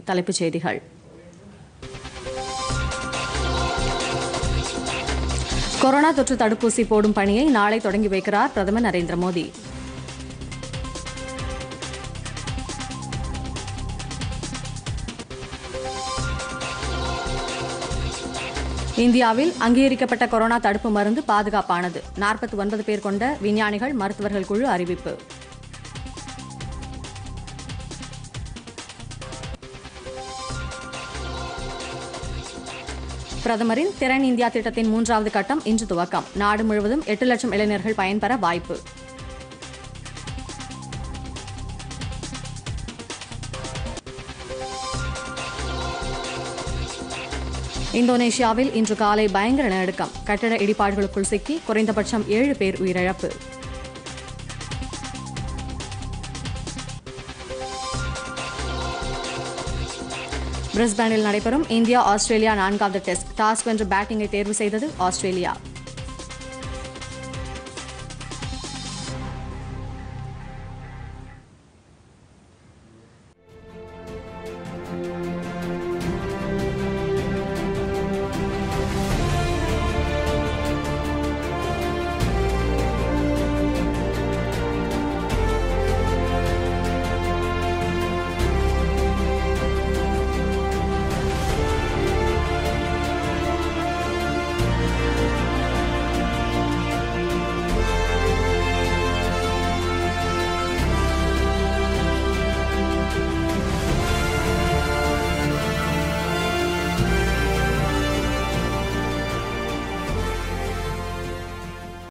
தலைப்புச் செய்திகள் கொரோனா தொற்று தடுப்பூசி போடும் பணியை நாளை தொடங்கி வைக்கிறார் பிரதமர் நரேந்திர மோடி இந்தியாவில் அங்கீகரிக்கப்பட்ட கொரோனா தடுப்பு மருந்து பாதுகாப்பானது நாற்பத்தி ஒன்பது பேர் கொண்ட விஞ்ஞானிகள் மருத்துவர்கள் குழு அறிவிப்பு பிரதமரின் திறன் இந்தியா திட்டத்தின் மூன்றாவது கட்டம் இன்று துவக்கம் நாடு முழுவதும் எட்டு லட்சம் இளைஞர்கள் பயன்பெற வாய்ப்பு இந்தோனேஷியாவில் இன்று காலை பயங்கர நிலநடுக்கம் கட்டட இடிபாடுகளுக்குள் சிக்கி குறைந்தபட்சம் ஏழு பேர் உயிரிழப்பு பிரிஸ்பேனில் நடைபெறும் இந்தியா ஆஸ்திரேலியா நான்காவது டெஸ்ட் டாஸ் வென்று பேட்டிங்கை தேர்வு செய்தது ஆஸ்திரேலியா